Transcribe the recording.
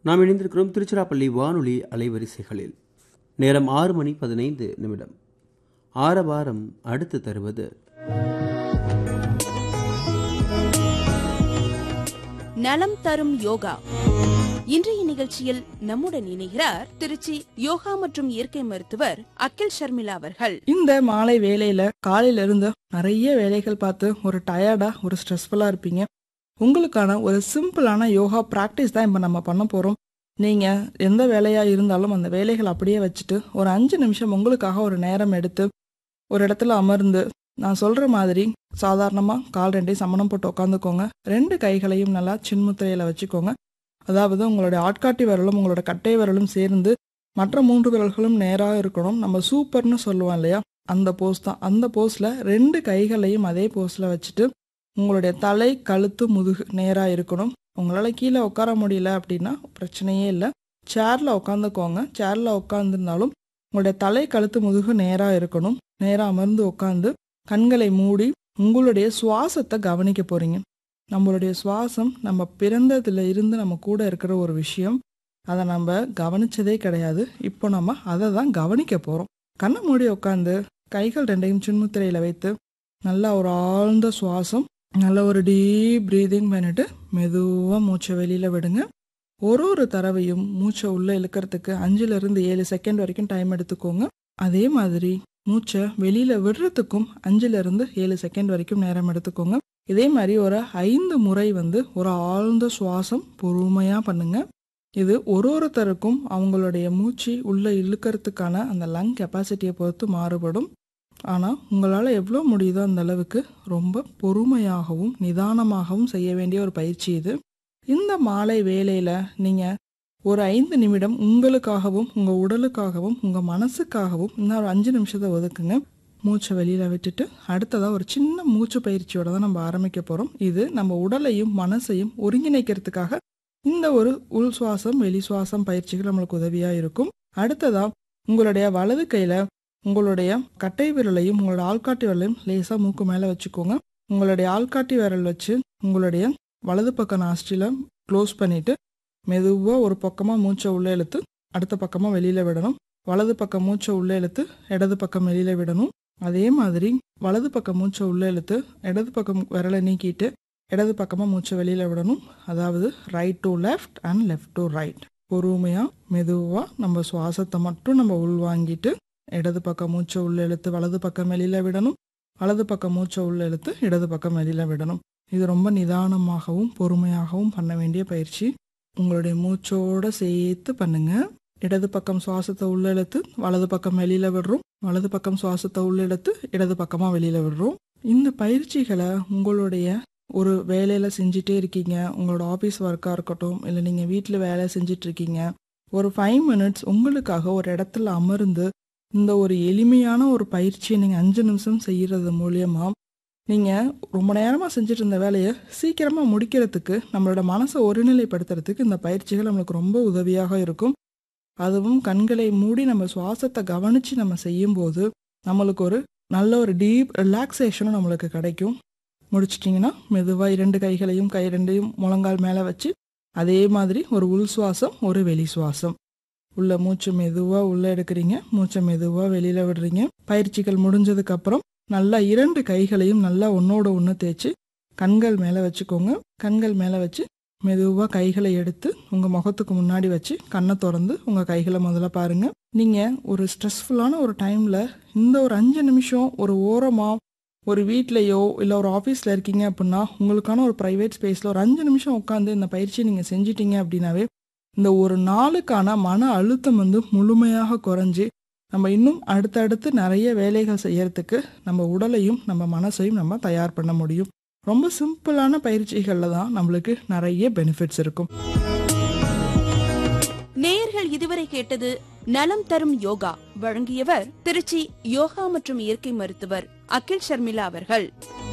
நாம் இணைந்திருக்கிறோம் திருச்சிராப்பள்ளி வானொலி அலைவரிசைகளில் நேரம் ஆறு மணி பதினைந்து நிமிடம் ஆரவாரம் அடுத்து தருவது நலம் தரும் யோகா இன்றைய நிகழ்ச்சியில் நம்முடன் இணைகிறார் திருச்சி யோகா மற்றும் இயற்கை மருத்துவர் அகில் ஷர்மிளா அவர்கள் இந்த மாலை வேலையில காலையில இருந்து நிறைய வேலைகள் பார்த்து ஒரு டயர்டா ஒரு ஸ்ட்ரெஸ்ஃபுல்லா இருப்பீங்க உங்களுக்கான ஒரு சிம்பிளான யோகா ப்ராக்டிஸ் தான் இப்போ நம்ம பண்ண போறோம் நீங்க எந்த வேலையா இருந்தாலும் அந்த வேலைகள் அப்படியே வச்சுட்டு ஒரு அஞ்சு நிமிஷம் உங்களுக்காக ஒரு நேரம் எடுத்து ஒரு இடத்துல அமர்ந்து நான் சொல்ற மாதிரி சாதாரணமா கால் ரெண்டையும் சமணம் போட்டு உட்காந்துக்கோங்க ரெண்டு கைகளையும் நல்லா சின்முத்திரையில வச்சுக்கோங்க அதாவது உங்களுடைய ஆட்காட்டி விரலும் உங்களோட கட்டை விரலும் சேர்ந்து மற்ற மூன்று விரல்களும் நேராக இருக்கணும் நம்ம சூப்பர்னு சொல்லுவோம் இல்லையா அந்த போஸ் தான் அந்த போஸில் ரெண்டு கைகளையும் அதே போஸில் வச்சுட்டு உங்களுடைய தலை கழுத்து முதுகு நேராக இருக்கணும் உங்களால் கீழே உட்கார முடியல அப்படின்னா பிரச்சனையே இல்லை சேரில் உட்காந்துக்கோங்க சேரில் உட்காந்துருந்தாலும் உங்களுடைய தலை கழுத்து முதுகு நேராக இருக்கணும் நேராக அமர்ந்து உட்காந்து கண்களை மூடி உங்களுடைய சுவாசத்தை கவனிக்க போகிறீங்க நம்மளுடைய சுவாசம் நம்ம பிறந்ததுல இருந்து நம்ம கூட இருக்கிற ஒரு விஷயம் அதை நம்ம கவனிச்சதே கிடையாது இப்போ நம்ம அதை தான் கவனிக்க போகிறோம் கண்ணை மூடி உட்காந்து கைகள் ரெண்டையும் சின்முத்திரையில் வைத்து நல்லா ஒரு ஆழ்ந்த சுவாசம் நல்ல ஒரு டீப் ப்ரீதிங் பண்ணிட்டு மெதுவாக மூச்சை வெளியில் விடுங்க ஒரு ஒரு தடவையும் மூச்சை உள்ளே இழுக்கிறதுக்கு அஞ்சுலேருந்து ஏழு செகண்ட் வரைக்கும் டைம் எடுத்துக்கோங்க அதே மாதிரி மூச்சை வெளியில் விடுறதுக்கும் அஞ்சுலேருந்து ஏழு செகண்ட் வரைக்கும் நேரம் எடுத்துக்கோங்க இதே மாதிரி ஒரு ஐந்து முறை வந்து ஒரு ஆழ்ந்த சுவாசம் பொறுமையாக பண்ணுங்க இது ஒரு ஒருத்தருக்கும் அவங்களுடைய மூச்சு உள்ளே இழுக்கிறதுக்கான அந்த லங் கெப்பாசிட்டியை பொறுத்து மாறுபடும் ஆனால் உங்களால் எவ்வளோ முடியுதோ அந்த அளவுக்கு ரொம்ப பொறுமையாகவும் நிதானமாகவும் செய்ய வேண்டிய ஒரு பயிற்சி இது இந்த மாலை வேலையில் நீங்கள் ஒரு ஐந்து நிமிடம் உங்களுக்காகவும் உங்கள் உடலுக்காகவும் உங்கள் மனசுக்காகவும் இன்னும் ஒரு அஞ்சு நிமிஷத்தை ஒதுக்குங்க மூச்சை வெளியில் விட்டுட்டு அடுத்ததாக ஒரு சின்ன மூச்சு பயிற்சியோட தான் நம்ம ஆரம்பிக்க போகிறோம் இது நம்ம உடலையும் மனசையும் ஒருங்கிணைக்கிறதுக்காக இந்த ஒரு உள் சுவாசம் வெளி சுவாசம் பயிற்சிகள் நம்மளுக்கு உதவியாக இருக்கும் அடுத்ததாக உங்களுடைய வலது கையில் உங்களுடைய கட்டை விரலையும் உங்களோட ஆள்காட்டி விரலையும் லேசாக மூக்கு மேலே வச்சுக்கோங்க உங்களுடைய ஆள்காட்டி விரல் வச்சு உங்களுடைய வலது பக்க நாஸ்டில க்ளோஸ் பண்ணிட்டு மெதுவாக ஒரு பக்கமாக மூச்சை உள்ளே இழுத்து அடுத்த பக்கமாக வெளியில் விடணும் வலது பக்கம் மூச்சை உள்ளே இழுத்து இடது பக்கம் வெளியில் விடணும் அதே மாதிரி வலது பக்கம் மூச்சை உள்ளே இழுத்து இடது பக்கம் விரலை நீக்கிட்டு இடது பக்கமாக மூச்சை வெளியில் விடணும் அதாவது right to left and left to right பொறுமையாக மெதுவாக நம்ம சுவாசத்தை மட்டும் நம்ம உள்வாங்கிட்டு இடது பக்கம் மூச்சை உள்ள இழுத்து வலது பக்கம் வெளியில் விடணும் வலது பக்கம் மூச்சை உள்ள இழுத்து இடது பக்கம் வெளியில் விடணும் இது ரொம்ப நிதானமாகவும் பொறுமையாகவும் பண்ண வேண்டிய பயிற்சி உங்களுடைய மூச்சோட சேர்த்து பண்ணுங்க இடது பக்கம் சுவாசத்தை உள்ள இழுத்து வலது பக்கம் வெளியில் விடுறோம் வலது பக்கம் சுவாசத்தை உள்ள இழுத்து இடது பக்கமாக வெளியில் விடுறோம் இந்த பயிற்சிகளை உங்களுடைய ஒரு வேலையில் செஞ்சுட்டே இருக்கீங்க உங்களோட ஆஃபீஸ் ஒர்க்காக இருக்கட்டும் இல்லை நீங்கள் வீட்டில் வேலை செஞ்சுட்டு இருக்கீங்க ஒரு ஃபைவ் மினிட்ஸ் உங்களுக்காக ஒரு இடத்துல அமர்ந்து இந்த ஒரு எளிமையான ஒரு பயிற்சியை நீங்கள் அஞ்சு நிமிஷம் செய்கிறது மூலியமாக நீங்கள் ரொம்ப நேரமாக செஞ்சுட்டு இருந்த வேலையை சீக்கிரமாக முடிக்கிறதுக்கு நம்மளோட மனசை ஒருநிலைப்படுத்துறதுக்கு இந்த பயிற்சிகள் நம்மளுக்கு ரொம்ப உதவியாக இருக்கும் அதுவும் கண்களை மூடி நம்ம சுவாசத்தை கவனித்து நம்ம செய்யும்போது நம்மளுக்கு ஒரு நல்ல ஒரு டீப் ரிலாக்ஸேஷனும் நம்மளுக்கு கிடைக்கும் முடிச்சிட்டிங்கன்னா மெதுவாக இரண்டு கைகளையும் கை ரெண்டையும் முழங்கால் மேலே வச்சு அதே மாதிரி ஒரு உள் சுவாசம் ஒரு வெளி சுவாசம் உள்ள மூச்சு மெதுவாக உள்ளே எடுக்கிறீங்க மூச்சை மெதுவாக வெளியில் விடுறீங்க பயிற்சிகள் முடிஞ்சதுக்கப்புறம் நல்லா இரண்டு கைகளையும் நல்லா ஒன்றோட ஒன்று தேய்ச்சி கண்கள் மேலே வச்சுக்கோங்க கண்கள் மேலே வச்சு மெதுவாக கைகளை எடுத்து உங்கள் முகத்துக்கு முன்னாடி வச்சு கண்ணை திறந்து உங்கள் கைகளை முதல்ல பாருங்கள் நீங்கள் ஒரு ஸ்ட்ரெஸ்ஃபுல்லான ஒரு டைமில் இந்த ஒரு அஞ்சு நிமிஷம் ஒரு ஓரமாக ஒரு வீட்லேயோ இல்லை ஒரு ஆஃபீஸில் இருக்கீங்க அப்படின்னா உங்களுக்கான ஒரு ப்ரைவேட் ஸ்பேஸில் ஒரு அஞ்சு நிமிஷம் உட்காந்து இந்த பயிற்சியை நீங்கள் செஞ்சிட்டீங்க அப்படின்னாவே இந்த ஒரு நாளுக்கான மன அழுத்தம் வந்து முழுமையாக குறைஞ்சி நம்ம இன்னும் அடுத்தடுத்து நிறைய வேலைகள் செய்யறதுக்கு நம்ம உடலையும் நம்ம மனசையும் நம்ம தயார் பண்ண முடியும் ரொம்ப சிம்பிளான பயிற்சிகளில் தான் நம்மளுக்கு நிறைய பெனிஃபிட்ஸ் இருக்கும் நேயர்கள் இதுவரை கேட்டது நலம் தரும் யோகா வழங்கியவர் திருச்சி யோகா மற்றும் இயற்கை மருத்துவர் அகில் ஷர்மிளா அவர்கள்